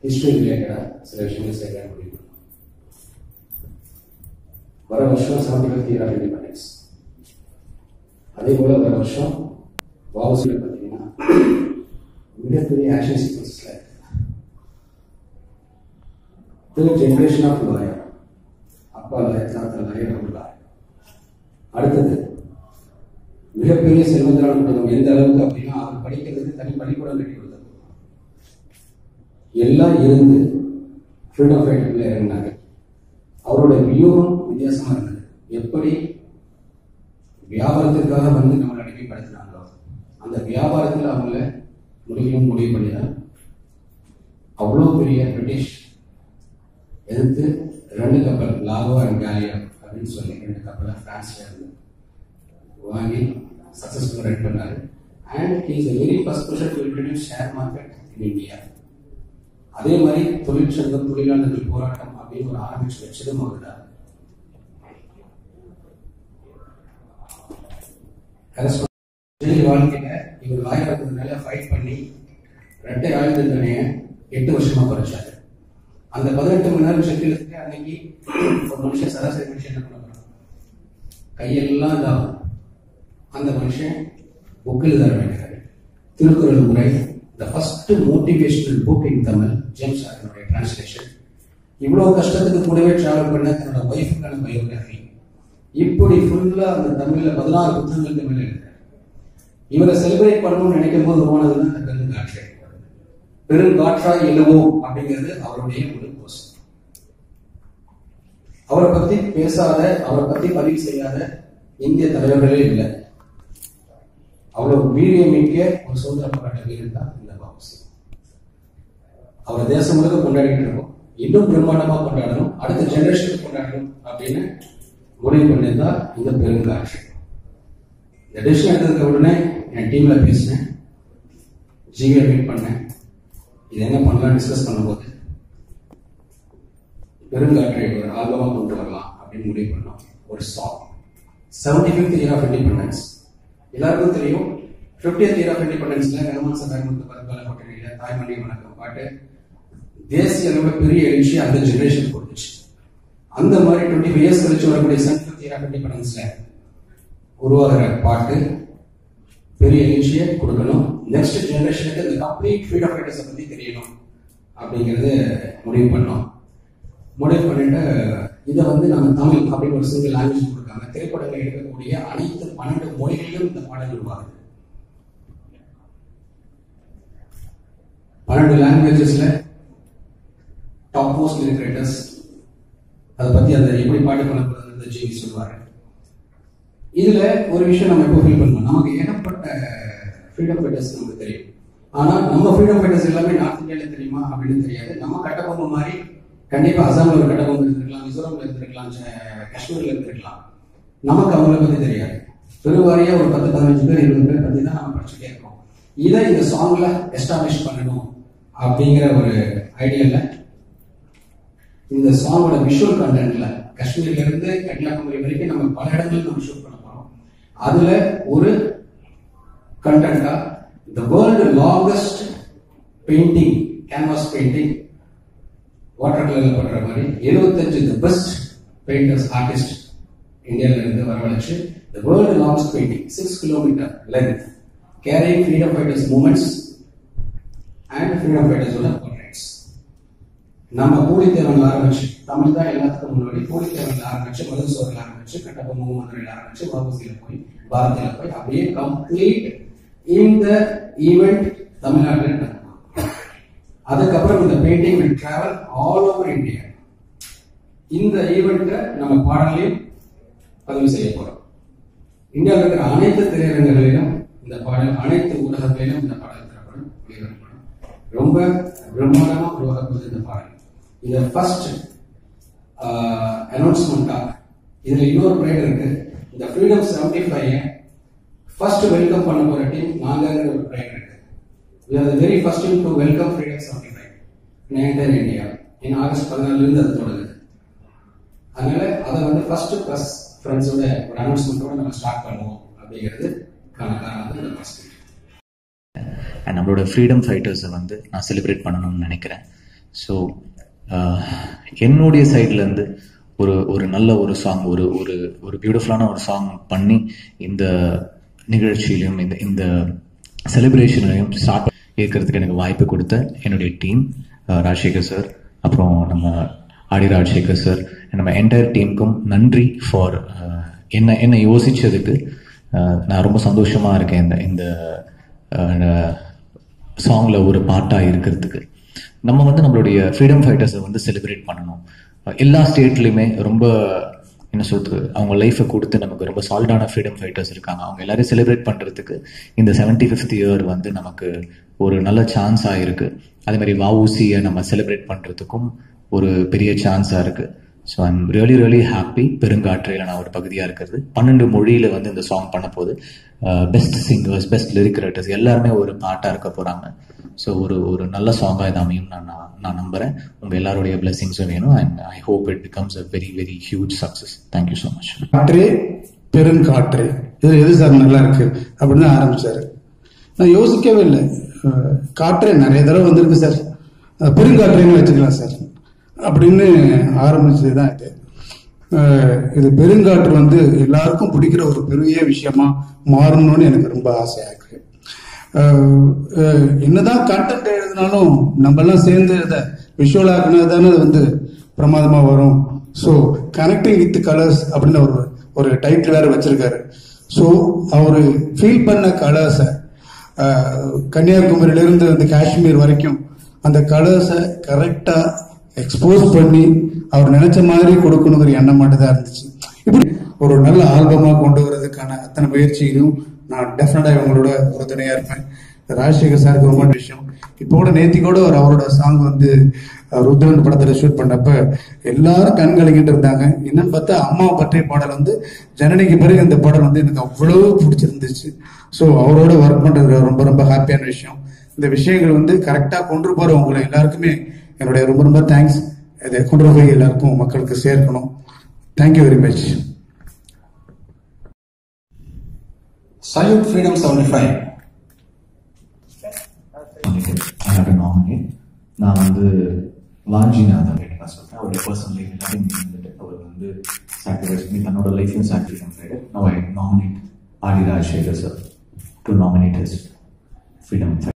History ரிலேட்டடாக சில விஷயங்கள் செய்யலாம் முடிவு பண்ணோம். வர வருஷம் seventy fifth year of independence அதே போல் வர வருஷம் வாவசியில் பார்த்தீங்கன்னா மிகப்பெரிய ஆக்ஷன் சீக்வன்ஸில் தேர்ட் ஜென்ரேஷன் ஆஃப் லாயர் அப்பா லாயர் தாத்தா லாயர் அவர் லாயர் அடுத்தது மிகப்பெரிய செல்வந்தரான குடும்பம் எந்த அளவுக்கு அப்படின்னா அவர் படிக்கிறதுக்கு தனி பள்ளிக்கூடம் கட்டி கொடுத்தார் எல்லாம் இருந்து ஃப்ரீடம் ஃபைட்டர்ல இறங்கினாங்க அவரோட வியூகம் வித்தியாசமா இருந்தது எப்படி வியாபாரத்திற்காக வந்து நம்மளை அடிமைப்படுத்தினாங்களோ அந்த வியாபாரத்தில் அவங்கள முடியும் முடிவு பண்ணிதான் அவ்வளோ பெரிய பிரிட்டிஷ் எதிர்த்து ரெண்டு கப்பல் லாகோ அண்ட் கேலியா அப்படின்னு சொல்லி ரெண்டு கப்பலை பிரான்ஸ்ல இருந்து வாங்கி சக்ஸஸ்ஃபுல்லாக ரன் பண்ணாரு and he is very first person to introduce share market in India அதே மாதிரி தொழிற்சங்கம் தொழிலாளர்கள் போராட்டம் அப்படின்னு ஒரு ஆரம்பிச்சு வச்சதும் அவர் தான் ஜெயில் வாழ்க்கையில இவர் லாயராகிறதுனால ஃபைட் பண்ணி ரெட்டை ஆயுள் தண்டனையை எட்டு வருஷமா குறைச்சாரு அந்த பதினெட்டு மணி நேரம் ஷெட்யூலுக்கு அன்னைக்கு ஒரு மனுஷன் சராசரி மனுஷன் என்ன பண்ண போறான் கையெல்லாம் இதாகும் அந்த மனுஷன் புக்கில் தர வேண்டியது திருக்குறள் உரை the first motivational book in Tamil James ஆரனுடைய டிரான்ஸ்லேஷன் இவ்வளவு கஷ்டத்துக்கு கூடவே டிராவல் பண்ண தன்னோட ஒய்ஃபுக்கான பயோகிராஃபி இப்படி ஃபுல்லா அந்த தமிழ்ல பதினாறு புத்தகங்கள் தமிழ்ல எழுதுறாரு இவரை செலிப்ரேட் பண்ணணும்னு நினைக்கும் போது உருவானது தான் இந்த பெருங்காற்றை பெருங்காற்றா எழுவோம் அப்படிங்கிறது அவருடைய ஒரு கோர்ஸ் அவரை பத்தி பேசாத அவரை பத்தி பதிவு செய்யாத இந்திய தலைவர்களே இல்லை அவ்வளவு வீரியம் மிக்க ஒரு சுதந்திர போராட்ட வீரர் தான் இந்த பாபுசி அவரை தேசம் முழுக்க கொண்டாடிட்டு இருக்கோம் இன்னும் பிரம்மாண்டமா கொண்டாடணும் அடுத்த ஜெனரேஷனுக்கு கொண்டாடணும் அப்படின்னு முடிவு பண்ணியிருந்தா இந்த பெருங்காற்று இந்த டிசிஷன் எடுத்ததுக்கு உடனே என் டீம்ல பேசினேன் ஜிவியை மீட் பண்ணேன் இது என்ன பண்ணலாம் டிஸ்கஸ் பண்ணும்போது பெருங்காற்றை ஒரு ஆல்பமா கொண்டு வரலாம் அப்படின்னு முடிவு பண்ணோம் ஒரு song seventy fifth year of independence எல்லாருக்கும் தெரியும் ஃபிஃப்டியத் இயர் ஆஃப் இண்டிபெண்டன்ஸ்ல ரஹ்மான் சார் முத்து பரப்பால போட்டிருக்கீங்க தாய்மொழி வணக்கம் பாட்டு தேசிய அளவில் பெரிய எழுச்சி அந்த ஜெனரேஷன் கொடுத்துச்சு அந்த மாதிரி டுவெண்ட்டி ஃபைவ் இயர்ஸ் கழிச்சு வரக்கூடிய செவன்டி ஃபிஃப்த் இயர் ஆஃப் இண்டிபெண்டன்ஸ்ல உருவாகிற பாட்டு பெரிய எழுச்சியை கொடுக்கணும் நெக்ஸ்ட் ஜெனரேஷனுக்கு இந்த கம்ப்ளீட் ஃப்ரீடம் ஃபைட்டர்ஸை பத்தி தெரியணும் அப்படிங்கிறது முடிவு பண்ணோம் முடிவு பண்ணிட்டு இதை வந்து நம்ம தமிழ் அப்படின்னு ஒரு சிங்கிள் லாங்குவேஜ் கொடுக்காம திரைப்படங்கள் எடுக்கக்கூடிய அனைத்து பன்னெண்டு மொழிகளிலும் இந்த பாடல் உருவாகுது பன்னெண்டு லாங்குவேஜஸ்ல டாப் மோஸ்ட் லிட்ரேட்டர்ஸ் அதை பத்தி அதை எப்படி பாட்டு பண்ண போகிறது ஜிவி சொல்லுவாரு இதுல ஒரு விஷயம் நம்ம எப்போ ஃபீல் பண்ணுவோம் நமக்கு ஏகப்பட்ட ஃப்ரீடம் ஃபைட்டர்ஸ் நமக்கு தெரியும் ஆனா நம்ம ஃப்ரீடம் ஃபைட்டர்ஸ் எல்லாமே நார்த் இந்தியால தெரியுமா அப்படின்னு தெரியாது நம்ம கட்டபொம்மை மாதிரி கண்டிப்பா அசாம்ல ஒரு கட்டபொம்மை இருந்திருக்கலாம் மிசோரம்ல இருந்திருக்கலாம் ச- காஷ்மீர்ல இருந்திருக்கலாம் நமக்கு அவங்கள பத்தி தெரியாது பெருவாரியா ஒரு பத்து பதினஞ்சு பேர் இருபது பேர் பத்தி தான் நம்ம படிச்சுட்டே இருக்கோம் இதை இந்த சாங்ல எஸ்டாப்ளிஷ் பண்ணணும் அப்படிங்கிற ஒரு ஐடியால இந்த சாங்கோட விஷுவல் கண்டென்ட்ல காஷ்மீர்ல இருந்து கன்னியாகுமரி வரைக்கும் நம்ம பல இடங்கள்ல நம்ம ஷூட் பண்ண போறோம் அதுல ஒரு கண்டென்ட்டா the world longest painting canvas painting water கலர்ல பண்ற மாதிரி எழுபத்தஞ்சு த பெஸ்ட் பெயிண்டர்ஸ் ஆர்டிஸ்ட் இந்தியால இருந்து வரவழைச்சு the world longest painting six kilometre length carrying freedom fighters moments and freedom ஃபைட்டர்ஸோட போர்ட்ரேட்ஸ் நம்ம கூலித்தேவன்ல ஆரம்பிச்சு தமிழ் தான் எல்லாத்துக்கும் முன்னாடி கூலித்தேவன்ல ஆரம்பிச்சு முதல் சோரில் ஆரம்பிச்சு கட்டபொம்ம மதுரையில் ஆரம்பிச்சு வாபுசியில போய் பாரதியில போய் அப்படியே கம்ப்ளீட் இந்த ஈவெண்ட் தமிழ்நாட்டில் நடக்கும் அதுக்கப்புறம் இந்த painting will travel all over India இந்த ஈவெண்ட்டை நம்ம பாடலையும் பதிவு செய்ய போறோம் இந்தியாவில் இருக்கிற அனைத்து திரையரங்குகளிலும் இந்த பாடல் அனைத்து ஊடகங்களிலும் இந்த பாடல் தரப்படும் வெளியிடப்படும் ரொம்ப பிரம்மாண்டமா உருவாக போகுது இந்த பாடல் இதை ஃபர்ஸ்ட் அனௌன்ஸ்மெண்டா இதுல இன்னொரு ப்ரைட் இருக்கு இந்த freedom seventy five first welcome பண்ண போற டீம் நாங்கிற ஒரு ப்ரைட் இருக்கு we are the very first team to welcome freedom 75 in entire India in August பதினாலுல இருந்து அது தொடங்குது அதனால அதை வந்து ஃபர்ஸ்ட் ப்ளஸ் ஃப்ரெண்ட்ஸோட ஒரு அனௌன்ஸ்மெண்ட்டோட நம்ம ஸ்டார்ட் பண்ணுவோம் அப்படிங்கிறது காரணம் வந்து இந்த ஃபர்ஸ்ட் அண்ட் நம்மளோட ஃப்ரீடம் ஃபைட்டர்ஸை வந்து நான் செலிப்ரேட் பண்ணணும்னு நினைக்கிறேன் ஸோ என்னுடைய சைட்லேருந்து ஒரு ஒரு நல்ல ஒரு சாங் ஒரு ஒரு ஒரு பியூட்டிஃபுல்லான ஒரு சாங் பண்ணி இந்த நிகழ்ச்சியிலையும் இந்த இந்த செலிப்ரேஷன்லையும் ஸ்டார்ட் ஏற்கிறதுக்கு எனக்கு வாய்ப்பு கொடுத்த என்னுடைய டீம் ராஜசேகர் சார் அப்புறம் நம்ம ஆடி ராஜசேகர் சார் நம்ம என்டையர் டீமுக்கும் நன்றி ஃபார் என்ன என்னை யோசிச்சதுக்கு அஹ், நான் ரொம்ப சந்தோஷமா இருக்கேன் இந்த இந்த சாங்ல ஒரு பாட்டா இருக்கிறதுக்கு நம்ம வந்து நம்மளுடைய ஃப்ரீடம் ஃபைட்டர்ஸை வந்து செலிப்ரேட் பண்ணணும் அஹ், எல்லா ஸ்டேட்லையுமே ரொம்ப என்ன சொல்றது அவங்க லைஃப்பை கொடுத்து நமக்கு ரொம்ப சால்டான ஃப்ரீடம் ஃபைட்டர்ஸ் இருக்காங்க அவங்க எல்லாரையும் செலிப்ரேட் பண்றதுக்கு இந்த செவன்டி ஃபிஃப்த் இயர் வந்து நமக்கு ஒரு நல்ல சான்ஸாக இருக்கு அதே மாதிரி வஉசியை நம்ம செலிப்ரேட் பண்றதுக்கும் ஒரு பெரிய சான்ஸாக இருக்கு so I'm really really happy பெருங்காற்றையில் நான் ஒரு பகுதியாக இருக்கிறது பன்னெண்டு மொழியில் வந்து இந்த சாங் பண்ண போது best singers best lyric writers எல்லாருமே ஒரு பாட்டாக இருக்க போகிறாங்க ஸோ ஒரு ஒரு நல்ல சாங்காக இது அமையும் நான் நான் நான் நம்புகிறேன் உங்கள் எல்லாருடைய பிளெஸிங்ஸும் வேணும் and I hope it becomes a very very huge success thank you so much காற்றே பெருங்காற்றே இது எது சார் நல்லா இருக்கு அப்படின்னு ஆரம்பிச்சாரு நான் யோசிக்கவே இல்லை அஹ், காற்றே நிறைய தடவை வந்திருக்கு சார் அஹ், பெருங்காற்றேன்னு வச்சுக்கலாம் சார் அப்படின்னு ஆரம்பிச்சது தான் இது அஹ், இது பெருங்காற்று வந்து எல்லாருக்கும் பிடிக்கிற ஒரு பெரிய விஷயமா மாறணும்னு எனக்கு ரொம்ப ஆசையா இருக்கு அஹ், அஹ், என்னதான் கண்டென்ட் எழுதினாலும் நம்ம எல்லாம் சேர்ந்து இதை விஷுவல் ஆக்கினா தானே அது வந்து பிரமாதமா வரும் ஸோ கனெக்டிங் வித் கலர்ஸ் அப்படின்னு ஒரு ஒரு டைட்டில் வேற வச்சிருக்காரு ஸோ அவர் ஃபீல் பண்ண கலர்ஸை கன்னியாகுமரியிலிருந்து இந்த காஷ்மீர் வரைக்கும் அந்த கலர்ஸை கரெக்டாக எக்ஸ்போஸ் பண்ணி அவர் நினைச்ச மாதிரி கொடுக்கணுங்கிற எண்ணம் மட்டும் தான் இருந்துச்சு இப்படி ஒரு நல்ல ஆல்பமா கொண்டு வரதுக்கான அத்தனை முயற்சியிலும் நான் டெஃபினட்டா இவங்களோட உறுதுணையா இருப்பேன் ராஜசேகர் சாருக்கு ரொம்ப விஷயம் இப்போ கூட நேத்தி கூட ஒரு அவரோட சாங் வந்து அஹ், ருத்ரன் படத்துல ஷூட் பண்ணப்ப எல்லாரும் கண் கலங்கிட்டு இருந்தாங்க என்னன்னு பார்த்தா அம்மா பற்றிய பாடல் வந்து ஜனனிக்கு பிறகு இந்த பாடல் வந்து எனக்கு அவ்வளவு பிடிச்சிருந்துச்சு ஸோ அவரோட ஒர்க் பண்றது ரொம்ப ரொம்ப ஹாப்பியான விஷயம் இந்த விஷயங்கள் வந்து கரெக்டா கொண்டு போற உங்களை எல்லாருக்குமே என்னுடைய ரொம்ப ரொம்ப தேங்க்ஸ் இதை கொண்டு போய் எல்லாருக்கும் மக்களுக்கு சேர்க்கணும் thank you very much salute freedom seventy five I have to nominate. நான் வந்து வாஞ்சிநாதன் கேட்டா சொல்றேன் அவருடைய பர்சனல் லைஃப் எல்லாத்தையும் இருந்துட்டு அவர் வந்து சாக்ரிஃபைஸ் பண்ணி தன்னோட லைஃபையும் சாக்ரிஃபைஸ் பண்ணிட்டு no I nominate Adi Rajasekar sir to nominate his freedom